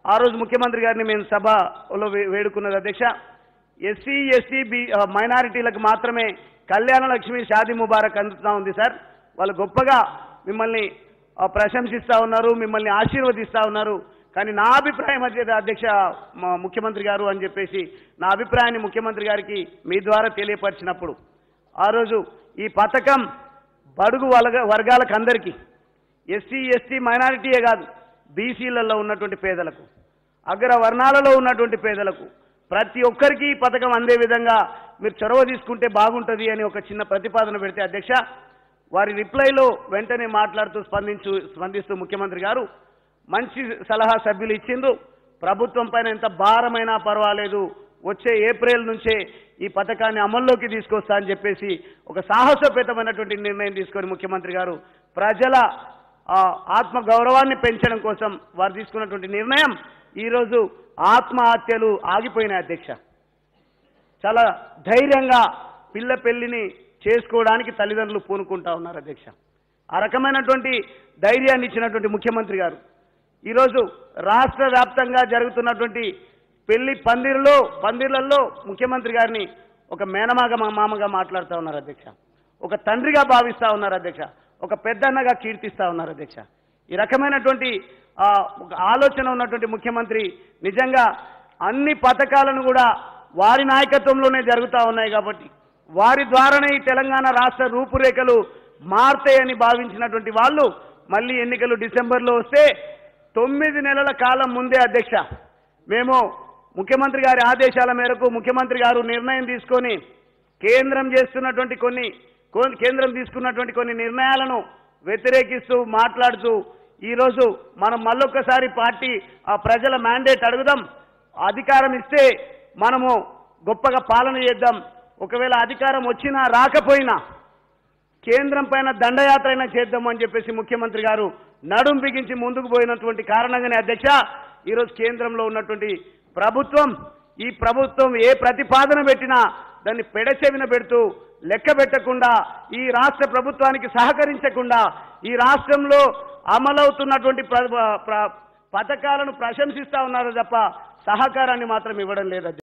ఆ రోజు ముఖ్యమంత్రి గారిని మేము సభలో వే- వేడుకున్నది అధ్యక్ష ఎస్సీ ఎస్టీ బి ఆ, మైనారిటీలకు మాత్రమే కళ్యాణ లక్ష్మి షాదీ ముబారక్ అందుతా ఉంది సార్ వాళ్ళు గొప్పగా మిమ్మల్ని ఆ, ప్రశంసిస్తా ఉన్నారు మిమ్మల్ని ఆశీర్వదిస్తా ఉన్నారు కానీ నా అభిప్రాయం అదే అధ్యక్ష మా ముఖ్యమంత్రి గారు అని చెప్పేసి నా అభిప్రాయాన్ని ముఖ్యమంత్రి గారికి మీ ద్వారా తెలియపరిచినప్పుడు ఆ రోజు ఈ పథకం బడుగు వర్గ వర్గాలకు అందరికీ ఎస్సీ ఎస్టీ మైనారిటీయే కాదు బీసీలలో ఉన్నటువంటి పేదలకు అగ్ర వర్ణాలలో ఉన్నటువంటి పేదలకు ప్రతి ఒక్కరికి ఈ పథకం అందే విధంగా మీరు చొరవ తీసుకుంటే బాగుంటుంది అని ఒక చిన్న ప్రతిపాదన పెడితే అధ్యక్ష వారి రిప్లైలో వెంటనే మాట్లాడుతూ స్పందించు స్పందిస్తూ ముఖ్యమంత్రి గారు మంచి సలహా సభ్యులు ఇచ్చిండ్రు ప్రభుత్వం పైన ఎంత భారమైనా పర్వాలేదు వచ్చే ఏప్రిల్ నుంచే ఈ పథకాన్ని అమల్లోకి తీసుకొస్తా అని చెప్పేసి ఒక సాహసోపేతమైనటువంటి నిర్ణయం తీసుకొని ముఖ్యమంత్రి గారు ప్రజల ఆ, ఆత్మ గౌరవాన్ని పెంచడం కోసం వారు తీసుకున్నటువంటి నిర్ణయం ఈరోజు ఆత్మహత్యలు ఆగిపోయినాయి అధ్యక్ష చాలా ధైర్యంగా పిల్ల పెళ్లిని చేసుకోవడానికి తల్లిదండ్రులు పూనుకుంటా ఉన్నారు అధ్యక్ష ఆ రకమైనటువంటి ధైర్యాన్ని ఇచ్చినటువంటి ముఖ్యమంత్రి గారు ఈరోజు రాష్ట్ర వ్యాప్తంగా జరుగుతున్నటువంటి పెళ్లి పందిర్లో పందిర్లలో ముఖ్యమంత్రి గారిని ఒక మేనమాగ మా మామగా మాట్లాడుతూ ఉన్నారు అధ్యక్ష ఒక తండ్రిగా భావిస్తా ఉన్నారు అధ్యక్ష ఒక పెద్దన్నగా కీర్తిస్తా ఉన్నారు అధ్యక్ష ఈ రకమైనటువంటి ఆ, ఒక ఆలోచన ఉన్నటువంటి ముఖ్యమంత్రి నిజంగా అన్ని పథకాలను కూడా వారి నాయకత్వంలోనే జరుగుతూ ఉన్నాయి కాబట్టి వారి ద్వారానే ఈ తెలంగాణ రాష్ట్ర రూపురేఖలు మారుతాయని భావించినటువంటి వాళ్ళు మళ్ళీ ఎన్నికలు డిసెంబర్లో వస్తే తొమ్మిది నెలల కాలం ముందే అధ్యక్ష మేము ముఖ్యమంత్రి గారి ఆదేశాల మేరకు ముఖ్యమంత్రి గారు నిర్ణయం తీసుకొని కేంద్రం చేస్తున్నటువంటి కొన్ని కొన్- కేంద్రం తీసుకున్నటువంటి కొన్ని నిర్ణయాలను వ్యతిరేకిస్తూ మాట్లాడుతూ ఈరోజు మనం మళ్ళొక్కసారి పార్టీ ఆ ప్రజల మ్యాండేట్ అడుగుదాం అధికారం ఇస్తే మనము గొప్పగా పాలన చేద్దాం ఒకవేళ అధికారం వచ్చినా రాకపోయినా కేంద్రం పైన దండయాత్ర అయినా చేద్దామని చెప్పేసి ముఖ్యమంత్రి గారు నడుం బిగించి ముందుకు పోయినటువంటి కారణంగానే అధ్యక్ష ఈరోజు కేంద్రంలో ఉన్నటువంటి ప్రభుత్వం ఈ ప్రభుత్వం ఏ ప్రతిపాదన పెట్టినా దాన్ని పెడచెవిన పెడుతూ లెక్క పెట్టకుండా ఈ రాష్ట్ర ప్రభుత్వానికి సహకరించకుండా ఈ రాష్ట్రంలో అమలవుతున్నటువంటి ప్ర- ప్ర- పథకాలను ప్రశంసిస్తా ఉన్నారు తప్ప సహకారాన్ని మాత్రం ఇవ్వడం లేదు అధ్యక్ష.